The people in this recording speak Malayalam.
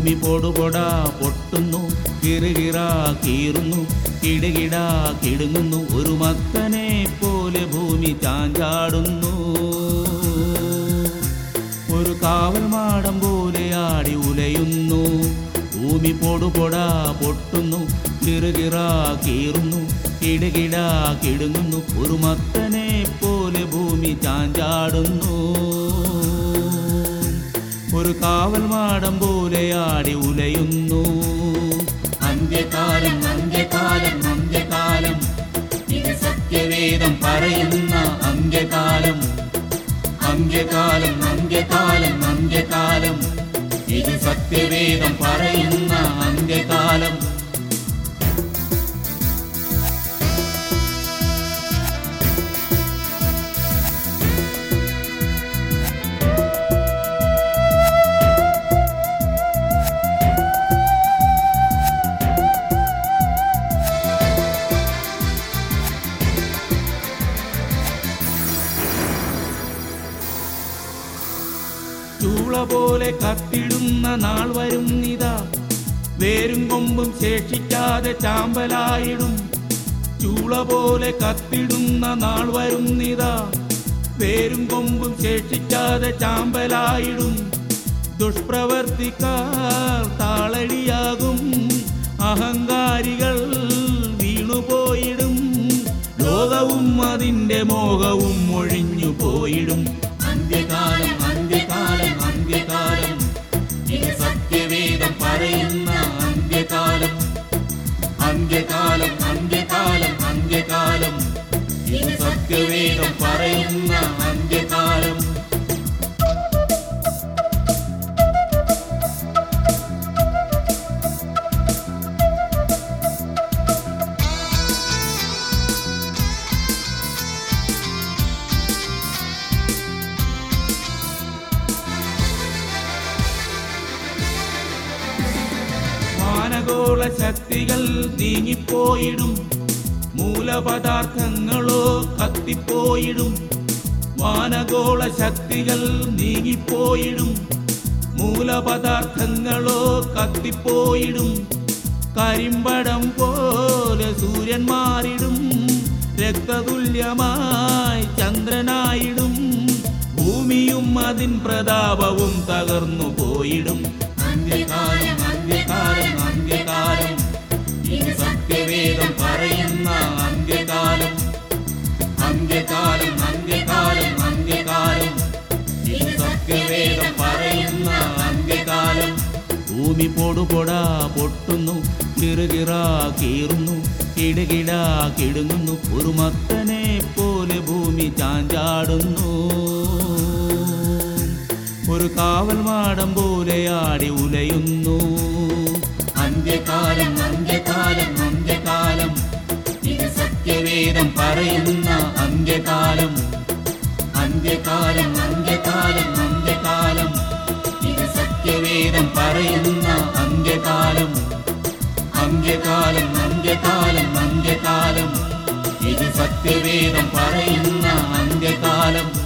ഭൂമി പൊടുപൊടാ പൊട്ടുന്നു കിറുകിറ കീറുന്നു കിടുകിട കിടുങ്ങുന്നു ഒരു മത്തനെ പോലെ ഭൂമി ചാഞ്ചാടുന്നു ഒരു കാവൽ മാടം പോലെ ആടി ഉലയുന്നു ഭൂമി പൊടുപൊടാ പൊട്ടുന്നു കിറുകിറ കീറുന്നു കിടുകിട കിടുങ്ങുന്നു ഒരു മത്തനെ പോലെ ഭൂമി ചാഞ്ചാടുന്നു ഒരു കാവൽ മാടം പോലെ ആടി ഉലയുന്നു അന്ത്യകാലം അന്ത്യകാലം അന്ത്യകാലം ഇത് സത്യവേദം പറയുന്ന അന്ത്യകാലം അന്ത്യകാലം അന്ത്യകാലം അന്ത്യകാലം ഇത് സത്യവേദം പറയുന്ന അന്ത്യകാലം ചൂള പോലെ കത്തിടുന്ന നാൾ വരും നിതാ വേരും കൊമ്പും ശേഷിക്കാതെ ചാമ്പലായിടും ചൂള പോലെ കത്തിടുന്ന നാൾ വരും നിതാ വേരും കൊമ്പും ശേഷിക്കാതെ ചാമ്പലായിടും ദുഷ്പ്രവർത്തിക്കാർ താളടിയാകും അഹങ്കാരികൾ വീണുപോയിടും ലോകവും അതിൻ്റെ മോഹവും ഒഴിഞ്ഞു പോയിടും അന്ത്യകാലം അന്ത്യകാലം അന്ത്യകാലം ഇത് സത്യവേദം പറയുന്ന അന്ത്യകാലം അന്ത്യകാലം അന്ത്യകാലം അന്ത്യകാലം ഇത് സത്യവേദം പറയുന്ന അന്ത്യകാലം മാനഗോള ശക്തികൾ നീങ്ങിപ്പോയിടും മൂലപദാർത്ഥങ്ങളോ കത്തിപ്പോയിടും മാനഗോള ശക്തികൾ നീങ്ങിപ്പോയിടും മൂലപദാർത്ഥങ്ങളോ കത്തിപ്പോയിടും കരിമ്പടം പോലെ സൂര്യൻ മാറിടും രക്തതുല്യമായി ചന്ദ്രനായിടും ഭൂമിയും അതിൻ പ്രതാപവും തകർന്നു പോയിടും അന്ത്യകാലം അന്ത്യകാലം അന്ത്യകാലം ഇത് സത്യവേദം പറയുന്ന അന്ത്യകാലം അന്ത്യകാലം അന്ത്യകാലം അന്ത്യകാലം ഇത് സത്യവേദം പറയുന്ന അന്ത്യകാലം ഭൂമി പൊടുപൊടാ പൊട്ടുന്നു കിറുകിറ കീറുന്നു കിടുകിട കിടുങ്ങുന്നു ഒരു മത്തനെ പോലെ ഭൂമി ചാഞ്ചാടുന്നു ഒരു കാവൽ മാടം പോലെ ആടി ഉലയുന്നു അന്ത്യകാലം അന്ത്യകാലം അന്ത്യകാലം ഇത് സത്യവേദം പറയുന്ന അന്ത്യകാലം അന്ത്യകാലം അന്ത്യകാലം അന്ത്യകാലം ഇത് സത്യവേദം പറയുന്ന അന്ത്യകാലം അന്ത്യകാലം അന്ത്യകാലം അന്ത്യകാലം ഇത് സത്യവേദം പറയുന്ന അന്ത്യകാലം